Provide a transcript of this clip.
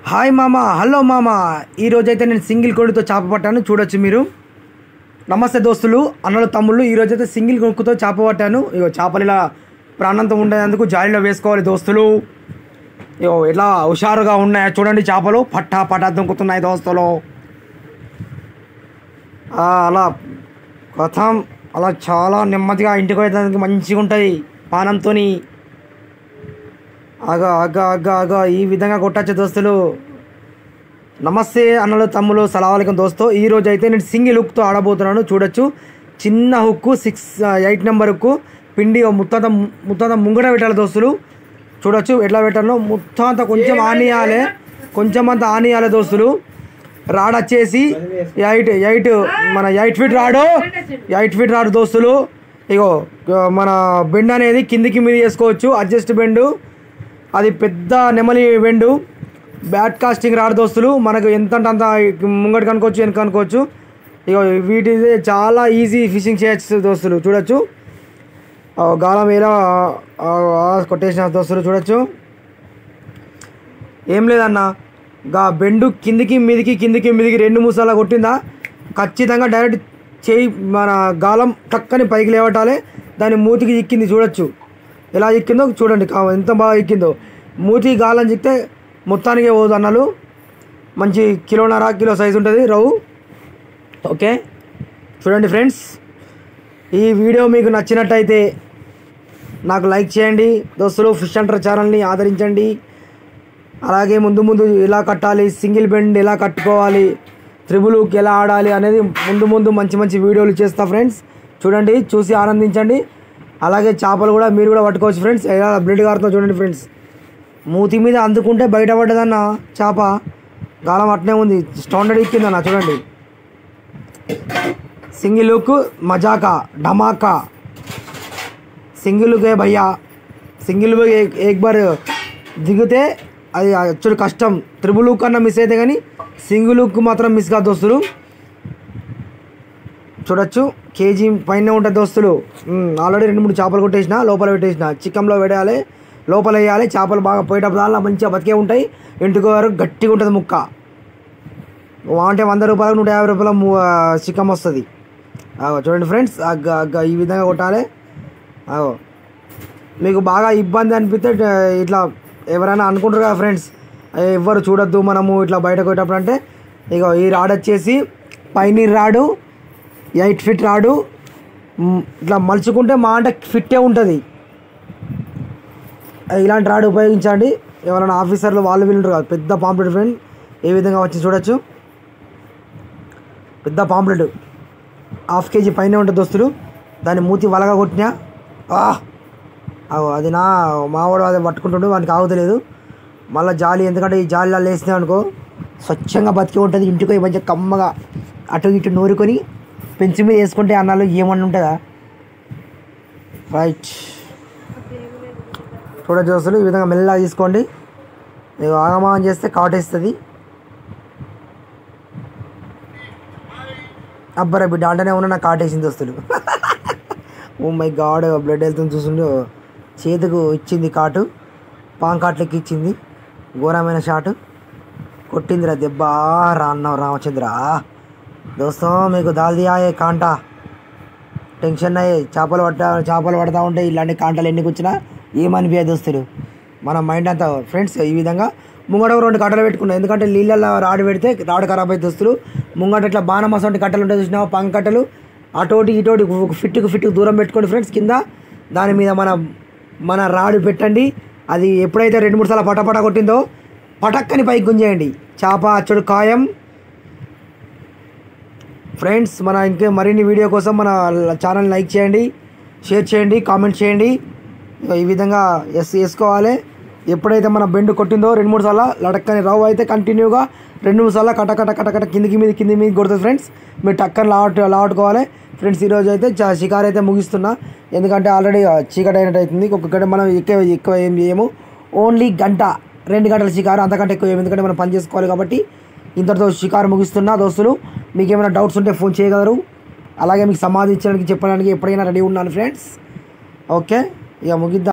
hi మామ hello మామ ఈరోజు అయితే నేను సింగిల్ కొడుతో చేప పట్టాను చూడొచ్చు మీరు నమస్తే దోస్తులు అన్నలు తమ్ముళ్ళు ఈరోజు అయితే సింగిల్ కొడుకుతో చేప పట్టాను ఇగో చేపలు ఇలా ప్రాణంతో ఉండేందుకు జాలీలో వేసుకోవాలి దోస్తులు ఇగో ఎట్లా హుషారుగా ఉన్నాయి చూడండి చేపలు పట్టా పట్టా దుంకుతున్నాయి దోస్తులు ఆ, అలా కథం అలా చాలా నెమ్మదిగా ఇంటికి వెళ్ళడానికి మంచిగా ఉంటుంది పానంతో ఆగా ఆగా ఆగా ఆగా ఈ విధంగా కొట్టచ్చు దోస్తులు నమస్తే అన్నలు తమ్ములు సలావాలకం దోస్తో ఈ రోజు అయితే నేను సింగిల్ హుక్తో ఆడబోతున్నాను చూడొచ్చు చిన్న hook six eight number hook పిండి ముత్తంత ముత్తంత ముంగడ పెట్టాలి దోస్తులు చూడొచ్చు ఎట్లా పెట్టాలో ముత్తంత కొంచెం ఆనియాలే కొంచెం అంత ఆనియాలే దోస్తులు రాడ్ వచ్చేసి ఎయిట్ ఎయిట్ మన eight feet rod eight feet rod దోస్తులు ఇగో మన బెండ్ అనేది కిందికి మీద చేసుకోవచ్చు అడ్జస్ట్ బెండు అది పెద్ద నెమలి బెండు బ్యాట్ కాస్టింగ్ రాడు దోస్తులు మనకు ఎంత అంటే అంత ముంగటి కనుకోవచ్చు వెనక కనుకోవచ్చు ఇగో వీటి చాలా ఈజీ ఫిషింగ్ చేయొచ్చు దోస్తులు చూడొచ్చు ఆ గాలం ఎలా ఆ, ఆ, కొట్టేసిన దోస్తులు చూడొచ్చు ఏం లేదన్న గా బెండు కిందికి మీదికి కిందికి మీదికి రెండు మూసాల కొట్టిందా ఖచ్చితంగా డైరెక్ట్ చేయి మన గాలం టక్కని పైకి లేవటాలి దాని మూతికి ఎక్కింది చూడొచ్చు ఎలా ఎక్కిందో చూడండి కా- ఎంత బాగా ఎక్కిందో మూతికి గాలం చిక్తే మొత్తానికే పోదు అన్నలు మంచి కిలోన్నర కిలో సైజు ఉంటుంది రవ్వు ఓకే చూడండి ఫ్రెండ్స్ ఈ వీడియో మీకు నచ్చినట్టయితే నాకు లైక్ చేయండి దోస్తులు ఫిష్ అంటర్ ఛానల్ని ఆదరించండి అలాగే ముందు ముందు ఎలా కట్టాలి సింగిల్ బెండ్ ఎలా కట్టుకోవాలి త్రిబుల్కి ఎలా ఆడాలి అనేది ముందు ముందు మంచి మంచి వీడియోలు చేస్తా ఫ్రెండ్స్ చూడండి చూసి ఆనందించండి అలాగే చేపలు కూడా మీరు కూడా పట్టుకోవచ్చు ఫ్రెండ్స్ ఎలా బ్లడ్ గారుతో చూడండి ఫ్రెండ్స్ మూతి మీద అందుకుంటే బయట పడ్డదన్న చేప గాలం అట్నే ఉంది స్టాండర్డ్ ఎక్కిందన్న చూడండి సింగిల్ లుక్ మజాకా ధమాకా సింగిల్ లుక్ ఏ భయ్యా సింగిల్ లుక్ ఏ- ఏక్ బార్ దిగితే అది యాక్చువల్ కష్టం త్రిబుల్ లుక్ అన్న మిస్ అయితే కానీ సింగిల్ లుక్ మాత్రం మిస్ కాదు దోస్తులు చూడొచ్చు కేజీ పైన ఉంటుంది దోస్తులు ఆల్రెడీ రెండు మూడు చేపలు కొట్టేసిన లోపల పెట్టేసిన చికెన్లో పెట్టాలి లోపల వేయాలి చేపలు బాగా పోయేటప్పుడు దానిలో మంచిగా బతికే ఉంటాయి ఇంటికి వరకు గట్టిగా ఉంటుంది ముక్క అంటే వంద రూపాయలకు నూట యాభై రూపాయల ము- ఆ, చికెన్ వస్తుంది ఆగో చూడండి ఫ్రెండ్స్ అగ్గ అగ్గ ఈ విధంగా కొట్టాలి ఆగో మీకు బాగా ఇబ్బంది అనిపిస్తే ఆ, ఇట్లా ఎవరైనా అనుకుంటారు కదా ఫ్రెండ్స్ ఎవ్వరు చూడొద్దు మనము ఇట్లా బయటకు పోయేటప్పుడు అంటే ఇక ఈ రాడ్ వచ్చేసి పైనీర్ రాడు ఎయిట్ ఫిట్ రాడు మ్, ఇట్లా మలుచుకుంటే మా అంటే ఫిట్టే ఉంటుంది ఇలాంటి రాడ్ ఉపయోగించండి ఎవరైనా ఆఫీసర్లు వాళ్ళు వీళ్ళు ఉంటారు కదా పెద్ద పాంప్లెట్ ఫ్రెండ్ ఏ విధంగా వచ్చి చూడొచ్చు పెద్ద పాంప్లెట్ హాఫ్ కేజీ పైన ఉంటుంది దోస్తులు దాన్ని మూతి వలగా కొట్టినా ఆ అగో అది నా మావాడు అది పట్టుకుంటుండే వానికి ఆగుతలేదు మళ్ళీ జాలి ఎందుకంటే ఈ జాలిలో లేసినా అనుకో స్వచ్ఛంగా బతికి ఉంటుంది ఇంటికి పోయి మంచిగా కమ్మగా అటు ఇటు నూరుకొని పెంచి మీద వేసుకుంటే అన్నాలు ఏమన్నా ఉంటుందా రైట్ చూడొచ్చు అసలు ఈ విధంగా మెల్లగా తీసుకోండి మీకు ఆగమాగం చేస్తే కాటేస్తుంది అబ్బరా బిడ్డ అంటేనే ఉన్న నాకు కాటేసింది దోస్తులు ఓ మై గాడ్ బ్లడ్ వెళ్తుంది చూస్తుండే చేతికి ఇచ్చింది కాటు పాన్ కాట్లకి ఇచ్చింది ఘోరమైన షాటు కొట్టిందిరా దెబ్బ రా అన్నావు రామచంద్ర దోస్తం మీకు దాల్దియా ఏ కాంటా టెన్షన్ అయ్యే చేపలు పట్ట చేపలు పడతా ఉంటే ఇలాంటి కాంటలు ఎన్ని కూర్చున్నా ఏమనిపించే దోస్తులు మన మైండ్ అంతా ఫ్రెండ్స్ ఈ విధంగా ముంగట ఒక రెండు కట్టలు పెట్టుకున్నాం ఎందుకంటే నీళ్ళల్లో రాడు పెడితే రాడు ఖరాబ్ అయితే దోస్తులు ముంగట ఇట్లా బాణమస వంటి కట్టలు ఉంటాయి చూసినావా పంగ కట్టలు అటోటి ఇటోటి ఒక ఫిట్కు ఫిట్కు దూరం పెట్టుకోండి ఫ్రెండ్స్ కింద దాని మీద మన మన రాడు పెట్టండి అది ఎప్పుడైతే రెండు మూడు సార్లు పటపట కొట్టిందో పటక్కని పైకి గుంజేయండి చేప అచ్చడు ఖాయం ఫ్రెండ్స్ మన ఇంకే మరిన్ని వీడియో కోసం మన ఛానల్ లైక్ చేయండి షేర్ చేయండి కామెంట్ చేయండి ఇగో ఈ విధంగా ఎస్ వేసుకోవాలి ఎప్పుడైతే మన బెండ్ కొట్టిందో రెండు మూడు సార్లు లడక్కని రవ్వ అయితే కంటిన్యూగా రెండు మూడు సార్లు కట కట కట కట కిందికి మీద కింది మీద కొడుతుంది ఫ్రెండ్స్ మీరు టక్కని లావట్ లావట్టుకోవాలి ఫ్రెండ్స్ ఈరోజు అయితే చా- షికారు అయితే ముగిస్తున్నా ఎందుకంటే ఆల్రెడీ చీకటి అయినట్టు అవుతుంది ఒక్కొక్కటి మనం ఎక్కువ ఎక్కువ ఏం చేయము ఓన్లీ గంట రెండు గంటల షికారు అంతకంటే ఎక్కువ ఏం ఎందుకంటే మనం పని చేసుకోవాలి కాబట్టి ఇంతటితో షికారు ముగిస్తున్నా దోస్తులు మీకు ఏమైనా డౌట్స్ ఉంటే ఫోన్ చేయగలరు అలాగే మీకు సమాధించడానికి చెప్పడానికి ఎప్పుడైనా రెడీ ఉన్నాను ఫ్రెండ్స్ ఓకే ఇక ముగిద్దాం